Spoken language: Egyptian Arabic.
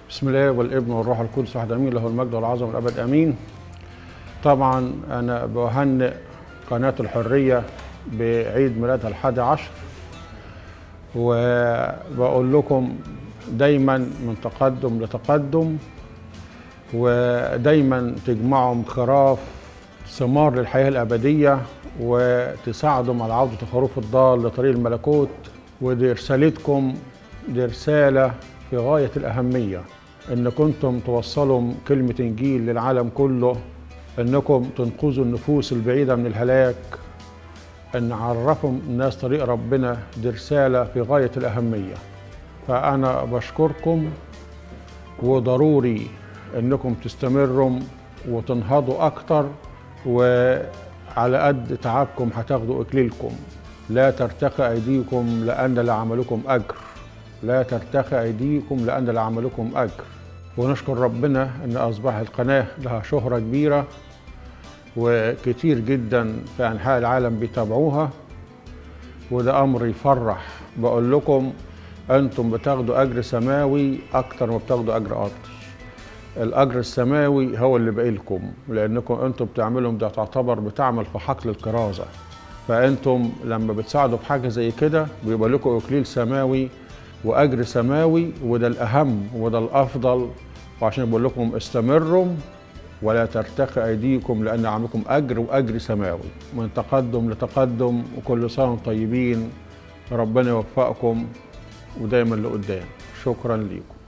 بسم الله والابن والروح القدس واحد امين له المجد والعظمه والابد امين طبعا انا بهنئ قناه الحريه بعيد ميلادها الحادي عشر وبقول لكم دايما من تقدم لتقدم ودايما تجمعهم خراف ثمار للحياه الابديه وتساعدهم على عوده الخروف الضال لطريق الملكوت ودي رسالتكم دي رساله في غايه الاهميه ان كنتم توصلوا كلمه انجيل للعالم كله انكم تنقذوا النفوس البعيده من الهلاك ان عرفهم الناس طريق ربنا دي رساله في غايه الاهميه فانا بشكركم وضروري انكم تستمروا وتنهضوا اكتر وعلى قد تعبكم هتاخدوا اكليلكم لا ترتخي ايديكم لان لعملكم اجر لا ترتخي ايديكم لان لعملكم اجر ونشكر ربنا ان اصبح القناه لها شهره كبيره وكتير جدا في انحاء العالم بيتابعوها وده امر يفرح بقول لكم انتم بتاخدوا اجر سماوي اكتر ما بتاخدوا اجر ارضي الاجر السماوي هو اللي باقي لكم لانكم انتم بتعملوا ده تعتبر بتعمل في حقل الكرازه فانتم لما بتساعدوا في حاجه زي كده بيبقى لكم اكليل سماوي واجر سماوي وده الاهم وده الافضل وعشان بقول لكم استمروا ولا ترتخي ايديكم لان عملكم اجر واجر سماوي من تقدم لتقدم وكل سنه وانتم طيبين ربنا يوفقكم ودايما لقدام شكرا ليكم